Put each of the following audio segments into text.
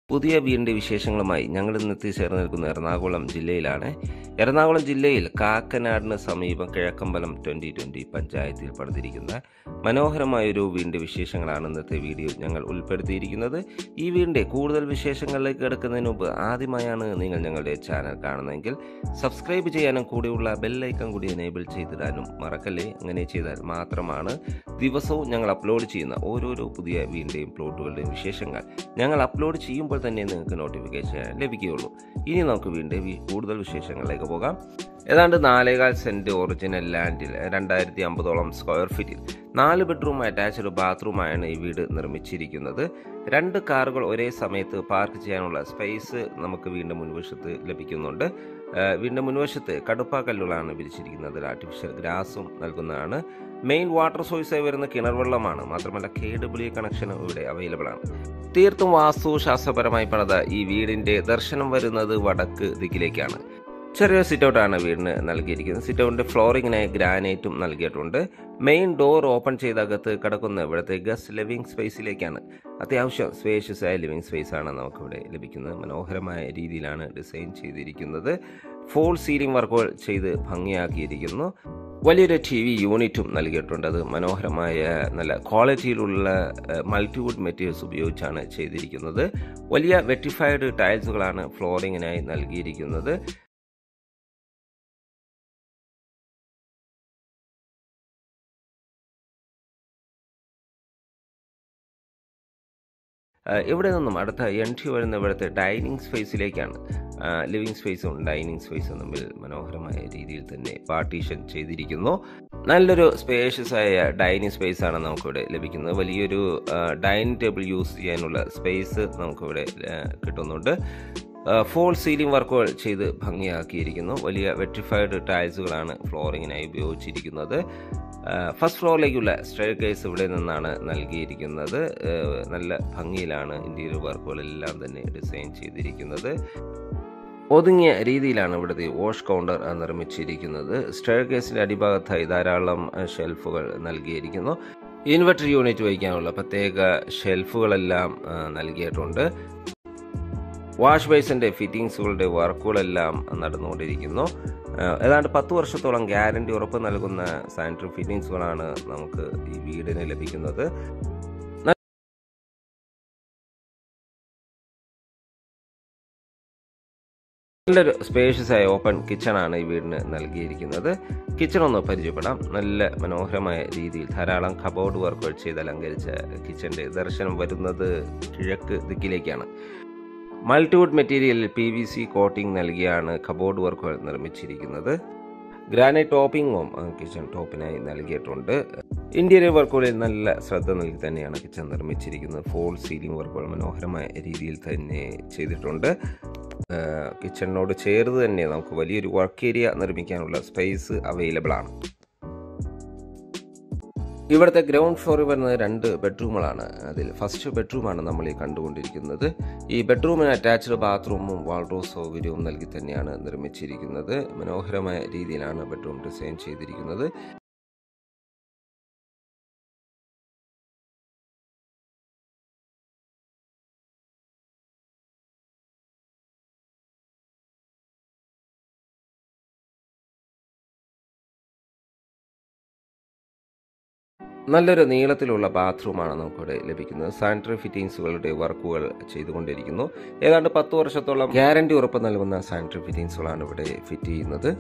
പുതിയ വീടിൻ്റെ വിശേഷങ്ങളുമായി ഞങ്ങൾ ഇന്ന് എത്തിച്ചേർന്ന് നിൽക്കുന്ന എറണാകുളം ജില്ലയിലാണ് എറണാകുളം ജില്ലയിൽ കാക്കനാടിന് സമീപം കിഴക്കമ്പലം ട്വൻ്റി ട്വൻ്റി പഞ്ചായത്തിൽ പണിതിരിക്കുന്ന മനോഹരമായൊരു വീടിൻ്റെ വിശേഷങ്ങളാണ് ഇന്നത്തെ വീഡിയോ ഞങ്ങൾ ഉൾപ്പെടുത്തിയിരിക്കുന്നത് ഈ വീടിൻ്റെ കൂടുതൽ വിശേഷങ്ങളിലേക്ക് കിടക്കുന്നതിന് മുമ്പ് ആദ്യമായാണ് നിങ്ങൾ ഞങ്ങളുടെ ചാനൽ കാണുന്നതെങ്കിൽ സബ്സ്ക്രൈബ് ചെയ്യാനും കൂടിയുള്ള ബെല്ലൈക്കൺ കൂടി എനേബിൾ ചെയ്തിടാനും മറക്കല്ലേ അങ്ങനെ ചെയ്താൽ മാത്രമാണ് ദിവസവും ഞങ്ങൾ അപ്ലോഡ് ചെയ്യുന്ന ഓരോരോ പുതിയ വീടിൻ്റെയും പ്ലോട്ടുകളുടെയും വിശേഷങ്ങൾ ഞങ്ങൾ അപ്ലോഡ് ചെയ്യുമ്പോൾ തന്നെ നിങ്ങൾക്ക് നോട്ടിഫിക്കേഷൻ ലഭിക്കുകയുള്ളൂ ഇനി നമുക്ക് വീണ്ടും ഈ കൂടുതൽ വിശേഷങ്ങളിലേക്ക് പോകാം ഏതാണ്ട് നാലേകാൽ സെൻറ്റ് ഒറിജിനൽ ലാൻഡിൽ രണ്ടായിരത്തി അമ്പതോളം സ്ക്വയർ ഫീറ്റിൽ നാല് ബെഡ്റൂം അറ്റാച്ച്ഡ് ബാത്റൂമായാണ് ഈ വീട് നിർമ്മിച്ചിരിക്കുന്നത് രണ്ട് കാറുകൾ ഒരേ സമയത്ത് പാർക്ക് ചെയ്യാനുള്ള സ്പേസ് നമുക്ക് വീണ്ടും മുൻവശത്ത് ലഭിക്കുന്നുണ്ട് ഏഹ് വീടിൻ്റെ മുൻവശത്ത് കടുപ്പാക്കല്ലുകളാണ് വിരിച്ചിരിക്കുന്നത് ആർട്ടിഫിഷ്യൽ ഗ്രാസും നൽകുന്നതാണ് മെയിൻ വാട്ടർ സോഴ്സായി വരുന്ന കിണർ വെള്ളമാണ് മാത്രമല്ല കെ ഡബ്ല്യു കണക്ഷനും ഇവിടെ അവൈലബിൾ ആണ് തീർത്തും വാസ്തുശാസ്ത്രപരമായി പണിത ഈ വീടിന്റെ ദർശനം വരുന്നത് വടക്ക് ദിക്കിലേക്കാണ് ചെറിയ സിറ്റൗട്ടാണ് വീടിന് നൽകിയിരിക്കുന്നത് സിറ്റൗട്ടിന്റെ ഫ്ലോറിങ്ങിനായി ഗ്രാനൈറ്റും നൽകിയിട്ടുണ്ട് മെയിൻ ഡോർ ഓപ്പൺ ചെയ്ത അകത്ത് കിടക്കുന്ന ഇവിടുത്തെ ഗസ്റ്റ് ലിവിംഗ് സ്പേസിലേക്കാണ് അത്യാവശ്യം സ്പേഷ്യസ് ആയ ലിവിംഗ് സ്പേസ് ആണ് നമുക്കിവിടെ ലഭിക്കുന്നത് മനോഹരമായ രീതിയിലാണ് ഡിസൈൻ ചെയ്തിരിക്കുന്നത് ഫോൾ സീലിംഗ് വർക്കുകൾ ചെയ്ത് ഭംഗിയാക്കിയിരിക്കുന്നു വലിയൊരു ടി വി യൂണിറ്റും നൽകിയിട്ടുണ്ട് അത് മനോഹരമായ നല്ല ക്വാളിറ്റിയിലുള്ള മൾട്ടിവുഡ് മെറ്റീരിയൽസ് ഉപയോഗിച്ചാണ് ചെയ്തിരിക്കുന്നത് വലിയ വെറ്റിഫൈഡ് ടൈൽസുകളാണ് ഫ്ലോറിങ്ങിനായി നൽകിയിരിക്കുന്നത് ഏഹ് ഇവിടെ നിന്നും അടുത്ത എൻട്രി വരുന്ന ഇവിടുത്തെ ഡൈനിങ് സ്പേസിലേക്കാണ് ലിവിങ് സ്പേസും ഡൈനിങ് സ്പേസും തമ്മിൽ മനോഹരമായ രീതിയിൽ തന്നെ പാർട്ടീഷൻ ചെയ്തിരിക്കുന്നു നല്ലൊരു സ്പേഷ്യസ് ആയ ഡൈനിങ് സ്പേസ് ആണ് നമുക്കിവിടെ ലഭിക്കുന്നത് വലിയൊരു ഡൈനിങ് ടേബിൾ യൂസ് ചെയ്യാനുള്ള സ്പേസ് നമുക്കിവിടെ ഏഹ് കിട്ടുന്നുണ്ട് ഫോൾ സീലിംഗ് വർക്കുകൾ ചെയ്ത് ഭംഗിയാക്കിയിരിക്കുന്നു വലിയ വെറ്റിഫൈഡ് ടൈൽസുകളാണ് ഫ്ലോറിങ്ങിനായി ഉപയോഗിച്ചിരിക്കുന്നത് ഫസ്റ്റ് ഫ്ലോറിലേക്കുള്ള സ്റ്റെയർ കേസ് ഇവിടെ നിന്നാണ് നൽകിയിരിക്കുന്നത് ഏഹ് നല്ല ഭംഗിയിലാണ് ഇൻറ്റീരിയർ വർക്കുകളെല്ലാം തന്നെ ഡിസൈൻ ചെയ്തിരിക്കുന്നത് ഒതുങ്ങിയ രീതിയിലാണ് ഇവിടുത്തെ വാഷ് കൗണ്ടർ നിർമ്മിച്ചിരിക്കുന്നത് സ്റ്റെയർ കേസിൻ്റെ അടിഭാഗത്തായി ധാരാളം ഷെൽഫുകൾ നൽകിയിരിക്കുന്നു ഇൻവെർട്ടർ യൂണിറ്റ് വയ്ക്കാനുള്ള പ്രത്യേക ഷെൽഫുകളെല്ലാം ആ, നൽകിയിട്ടുണ്ട് വാഷ് ബേസിൻ്റെ ഫിറ്റിങ്സുകളുടെ വർക്കുകളെല്ലാം നടന്നുകൊണ്ടിരിക്കുന്നു ഏഹ് ഏതാണ്ട് പത്ത് വർഷത്തോളം ഗ്യാരണ്ടി ഉറപ്പ് നൽകുന്ന സാനിറ്ററി ഫിറ്റിങ്സുകളാണ് നമുക്ക് ഈ വീടിന് ലഭിക്കുന്നത് നല്ലൊരു സ്പേഷ്യസ് ആയ ഓപ്പൺ കിച്ചണാണ് ഈ വീടിന് നൽകിയിരിക്കുന്നത് കിച്ചൺ ഒന്ന് പരിചയപ്പെടാം നല്ല മനോഹരമായ രീതിയിൽ ധാരാളം കബോർഡ് വർക്കുകൾ ചെയ്ത് അലങ്കരിച്ച കിച്ചന്റെ ദർശനം വരുന്നത് കിഴക്ക് ദിക്കിലേക്കാണ് മൾട്ടിവുഡ് മെറ്റീരിയലിൽ പി വി സി കോട്ടിംഗ് നൽകിയാണ് കബോർഡ് വർക്കുകൾ നിർമ്മിച്ചിരിക്കുന്നത് ഗ്രാനൈറ്റ് ടോപ്പിംഗും കിച്ചൺ ടോപ്പിനായി നൽകിയിട്ടുണ്ട് ഇന്റീരിയർ വർക്കുകളിൽ നല്ല ശ്രദ്ധ നൽകി തന്നെയാണ് കിച്ചൺ നിർമ്മിച്ചിരിക്കുന്നത് ഫോൾ സീലിംഗ് വർക്കുകൾ മനോഹരമായ രീതിയിൽ തന്നെ ചെയ്തിട്ടുണ്ട് കിച്ചണിനോട് ചേർന്ന് തന്നെ നമുക്ക് വലിയൊരു വർക്ക് ഏരിയ നിർമ്മിക്കാനുള്ള സ്പേസ് അവൈലബിൾ ആണ് ഇവിടുത്തെ ഗ്രൗണ്ട് ഫ്ലോറിൽ വരുന്നത് രണ്ട് ബെഡ്റൂമുകളാണ് അതിൽ ഫസ്റ്റ് ബെഡ്റൂമാണ് നമ്മൾ ഈ കണ്ടുകൊണ്ടിരിക്കുന്നത് ഈ ബെഡ്റൂമിന് അറ്റാച്ച്ഡ് ബാത്റൂമും വാൾഡ്രോബ് സൗകര്യവും നൽകി തന്നെയാണ് നിർമ്മിച്ചിരിക്കുന്നത് മനോഹരമായ രീതിയിലാണ് ബെഡ്റൂം ഡിസൈൻ ചെയ്തിരിക്കുന്നത് നല്ലൊരു നീളത്തിലുള്ള ബാത്റൂമാണ് നമുക്കിവിടെ ലഭിക്കുന്നത് സാനിറ്ററി ഫിറ്റിംഗ്സുകളുടെ വർക്കുകൾ ചെയ്തുകൊണ്ടിരിക്കുന്നു ഏതാണ്ട് പത്ത് വർഷത്തോളം ഗ്യാരണ്ടി ഉറപ്പ് നൽകുന്ന സാനിറ്ററി ഫിറ്റിംഗ്സുകളാണ് ഇവിടെ ഫിറ്റ് ചെയ്യുന്നത്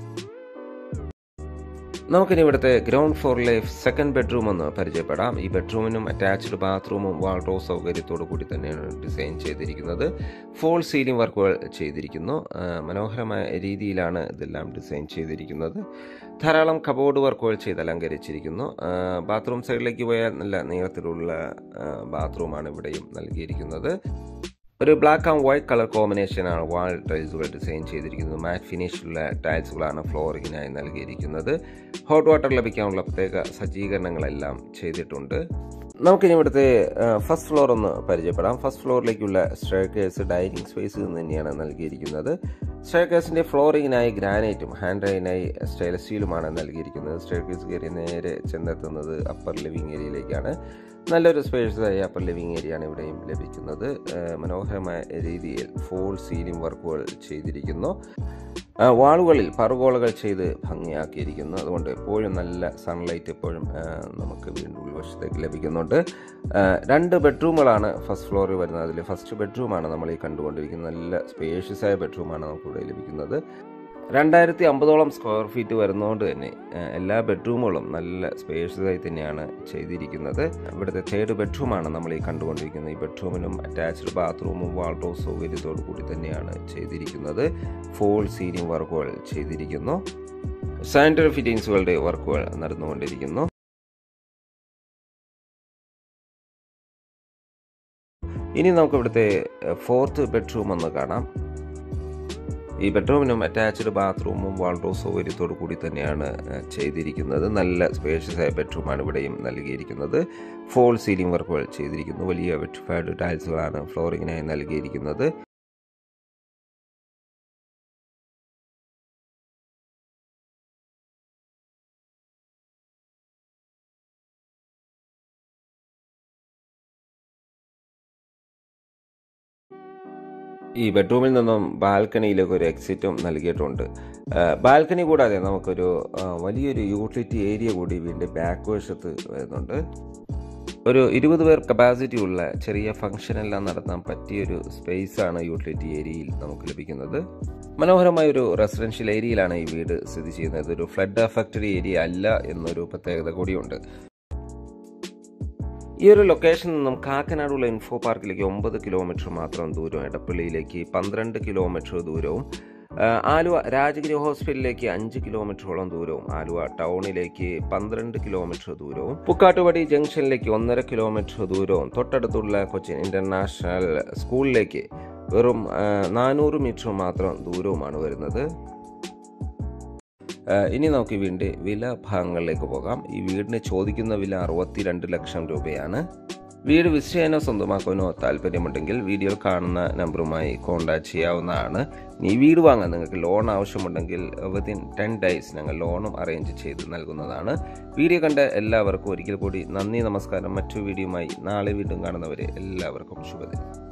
നമുക്കിനി ഇവിടുത്തെ ഗ്രൗണ്ട് ഫ്ലോറിലെ സെക്കൻഡ് ബെഡ്റൂം ഒന്ന് പരിചയപ്പെടാം ഈ ബെഡ്റൂമിനും അറ്റാച്ച്ഡ് ബാത്റൂമും വാൾഡ്രോബ് സൗകര്യത്തോടു കൂടി തന്നെയാണ് ഡിസൈൻ ചെയ്തിരിക്കുന്നത് ഫോൾ സീലിംഗ് വർക്കുകൾ ചെയ്തിരിക്കുന്നു ആ, മനോഹരമായ രീതിയിലാണ് ഇതെല്ലാം ഡിസൈൻ ചെയ്തിരിക്കുന്നത് ധാരാളം കബോർഡ് വർക്കുകൾ ചെയ്ത് അലങ്കരിച്ചിരിക്കുന്നു ആ, ബാത്റൂം സൈഡിലേക്ക് പോയാൽ നല്ല നീളത്തിലുള്ള ആ, ബാത്റൂമാണ് ഇവിടെയും നൽകിയിരിക്കുന്നത് ഒരു ബ്ലാക്ക് ആൻഡ് വൈറ്റ് കളർ കോമ്പിനേഷനാണ് വാൾ ടൈൽസുകൾ ഡിസൈൻ ചെയ്തിരിക്കുന്നത് മാറ്റ് ഫിനിഷുള്ള ടൈൽസുകളാണ് ഫ്ലോറിങ്ങിനായി നൽകിയിരിക്കുന്നത് ഹോട്ട് വാട്ടർ ലഭിക്കാനുള്ള പ്രത്യേക സജ്ജീകരണങ്ങളെല്ലാം ചെയ്തിട്ടുണ്ട് നമുക്കിനി ഇവിടുത്തെ ഫസ്റ്റ് ഫ്ലോർ ഒന്ന് പരിചയപ്പെടാം ഫസ്റ്റ് ഫ്ലോറിലേക്കുള്ള സ്റ്റേർക്കേഴ്സ് ഡൈനിങ് സ്പേസ് തന്നെയാണ് നൽകിയിരിക്കുന്നത് സ്റ്റേർക്കേഴ്സിൻ്റെ ഫ്ലോറിങ്ങിനായി ഗ്രാനൈറ്റും ഹാൻഡ് റൈനായി സ്റ്റെയിൻലെസ് സ്റ്റീലുമാണ് നൽകിയിരിക്കുന്നത് സ്റ്റേർക്കേഴ്സ് കയറി നേരെ ചെന്നെത്തുന്നത് അപ്പർ ലിവിംഗ് ഏരിയയിലേക്കാണ് നല്ലൊരു സ്പേഷ്യസായ അപ്പർ ലിവിങ് ഏരിയ ആണ് ഇവിടെയും ലഭിക്കുന്നത് ഏഹ് മനോഹരമായ രീതിയിൽ ഫോൾ സീലിംഗ് വർക്കുകൾ ചെയ്തിരിക്കുന്നു ആ, വാളുകളിൽ പറുകോളകൾ ചെയ്ത് ഭംഗിയാക്കിയിരിക്കുന്നു അതുകൊണ്ട് എപ്പോഴും നല്ല സൺലൈറ്റ് എപ്പോഴും ആ, നമുക്ക് വീണ്ടും ഉൾവശത്തേക്ക് ലഭിക്കുന്നുണ്ട് ആ, രണ്ട് ബെഡ്റൂമുകളാണ് ഫസ്റ്റ് ഫ്ലോറിൽ വരുന്നത് അതിൽ ഫസ്റ്റ് ബെഡ്റൂമാണ് നമ്മൾ ഈ കണ്ടുകൊണ്ടിരിക്കുന്നത് നല്ല സ്പേഷ്യസ് ആയ ബെഡ്റൂമാണ് നമുക്കിവിടെ ലഭിക്കുന്നത് രണ്ടായിരത്തി അമ്പതോളം സ്ക്വയർ ഫീറ്റ് വരുന്നതുകൊണ്ട് തന്നെ ആ, എല്ലാ ബെഡ്റൂമുകളും നല്ല സ്പേഷ്യസ് ആയി തന്നെയാണ് ചെയ്തിരിക്കുന്നത് ഇവിടുത്തെ തേർഡ് ബെഡ്റൂമാണ് നമ്മൾ ഈ കണ്ടുകൊണ്ടിരിക്കുന്നത് ഈ ബെഡ്റൂമിനും അറ്റാച്ച്ഡ് ബാത്റൂമും വാൾഡ്രോബ് സൗകര്യത്തോടു കൂടി തന്നെയാണ് ചെയ്തിരിക്കുന്നത് ഫോൾ സീലിംഗ് വർക്കുകൾ ചെയ്തിരിക്കുന്നു സാനിറ്ററി ഫിറ്റിംഗ്സുകളുടെ വർക്കുകൾ നടന്നുകൊണ്ടിരിക്കുന്നു ഇനി നമുക്ക് ഇവിടുത്തെ ഫോർത്ത് ബെഡ്റൂം ഒന്ന് കാണാം ഈ ബെഡ്റൂമിനും അറ്റാച്ച്ഡ് ബാത്റൂമും വാൾഡ്രോബ് സൗകര്യത്തോടു കൂടി തന്നെയാണ് ഏഹ്, ചെയ്തിരിക്കുന്നത് നല്ല സ്പേഷ്യസ് ആയ ബെഡ്റൂമാണ് ഇവിടെയും നൽകിയിരിക്കുന്നത് ഫോൾ സീലിംഗ് വർക്കുകൾ ചെയ്തിരിക്കുന്നു വലിയ വെറ്റിഫൈഡ് ടൈൽസുകളാണ് ഫ്ലോറിങ്ങിനായി നൽകിയിരിക്കുന്നത് ഈ ബെഡ്റൂമിൽ നിന്നും ബാൽക്കണിയിലേക്ക് ഒരു എക്സിറ്റും നൽകിയിട്ടുണ്ട് ബാൽക്കണി കൂടാതെ നമുക്കൊരു ആ, വലിയൊരു യൂട്ടിലിറ്റി ഏരിയ കൂടി വീണ്ടും ബാക്ക് വശത്ത് വരുന്നുണ്ട് ഒരു ഇരുപത് പേർ കപ്പാസിറ്റി ഉള്ള ചെറിയ ഫംഗ്ഷൻ എല്ലാം നടത്താൻ പറ്റിയൊരു സ്പേസ് ആണ് യൂട്ടിലിറ്റി ഏരിയയിൽ നമുക്ക് ലഭിക്കുന്നത് മനോഹരമായ ഒരു റെസിഡൻഷ്യൽ ഏരിയയിലാണ് ഈ വീട് സ്ഥിതി ചെയ്യുന്നത് ഒരു ഫ്ലഡ് അഫക്റ്റഡ് ഏരിയ അല്ല എന്നൊരു പ്രത്യേകത കൂടിയുണ്ട് ഈ ഒരു ലൊക്കേഷനിൽ നിന്നും കാക്കനാടുള്ള ഇൻഫോ പാർക്കിലേക്ക് ഒമ്പത് കിലോമീറ്റർ മാത്രം ദൂരം എടപ്പള്ളിയിലേക്ക് പന്ത്രണ്ട് കിലോമീറ്റർ ദൂരവും ആ, ആലുവ രാജഗിരി ഹോസ്പിറ്റലിലേക്ക് അഞ്ച് കിലോമീറ്ററോളം ദൂരവും ആലുവ ടൗണിലേക്ക് പന്ത്രണ്ട് കിലോമീറ്റർ ദൂരവും പുക്കാട്ടുപടി ജംഗ്ഷനിലേക്ക് ഒന്നര കിലോമീറ്റർ ദൂരവും തൊട്ടടുത്തുള്ള കൊച്ചിൻ ഇന്റർനാഷണൽ സ്കൂളിലേക്ക് വെറും ആ, നാനൂറ് മീറ്റർ മാത്രം ദൂരവുമാണ് വരുന്നത് ആ, ഇനി നമുക്ക് ഈ വീടിൻ്റെ വില ഭാഗങ്ങളിലേക്ക് പോകാം ഈ വീടിന് ചോദിക്കുന്ന വില അറുപത്തിരണ്ട് ലക്ഷം രൂപയാണ് വീട് വിസിറ്റ് ചെയ്യാനോ സ്വന്തമാക്കാനോ താല്പര്യമുണ്ടെങ്കിൽ വീഡിയോയിൽ കാണുന്ന നമ്പറുമായി കോൺടാക്ട് ചെയ്യാവുന്നതാണ് ഇനി ഈ വീട് വാങ്ങാൻ നിങ്ങൾക്ക് ലോൺ ആവശ്യമുണ്ടെങ്കിൽ വിത്തിൻ ടെൻ ഡേയ്സ് ഞങ്ങൾ ലോണും അറേഞ്ച് ചെയ്ത് നൽകുന്നതാണ് വീഡിയോ കണ്ട എല്ലാവർക്കും ഒരിക്കൽ കൂടി നന്ദി നമസ്കാരം മറ്റു വീഡിയോയുമായി നാളെ വീണ്ടും കാണുന്നവരെ എല്ലാവർക്കും ശുഭദിനം